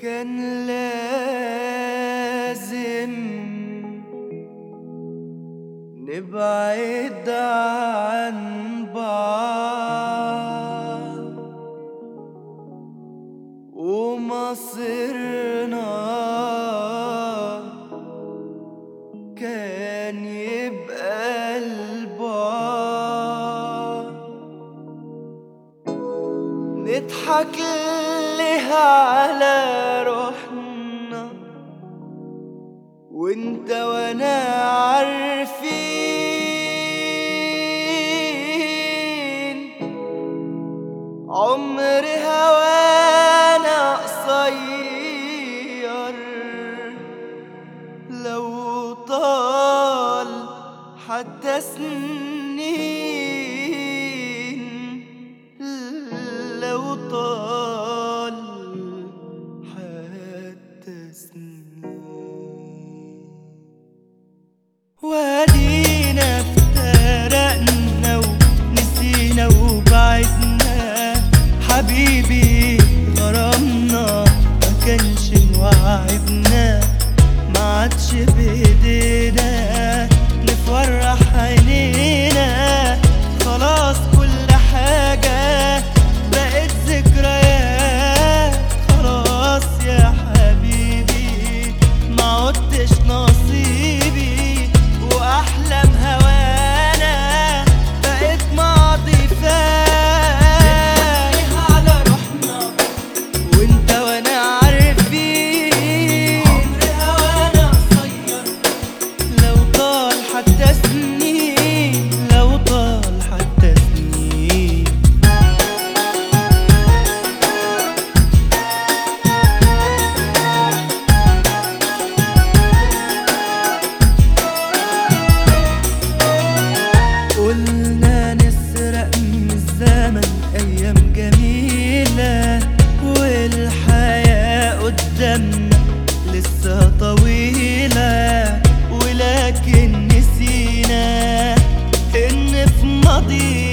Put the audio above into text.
كان لازم نبعد عن بعض ومصيرنا كان يبقى البعد نضحك ليه على روحنا وانت وانا عارفين عمر هوانا قصير لو طال حتى سنين لو طال حتى سنين وادينا افترقنا ونسينا وبعدنا حبيبي غرامنا ما كانش موعدنا ما عادش بايدينا نفرح عينينا خلاص كل حاجة بقت ذكريات خلاص يا حبيبي ما عدتش نصيبي واحلام هوانا بقت ماضي فات على روحنا وانت وانا عارفين عمر هوانا قصير لو طال حتى سنين لو طال حتى سنين قلنا نسرق من الزمن أيام جميلة والحياة قدامنا لسه طويلة ولكن نسينا إن في ماضينا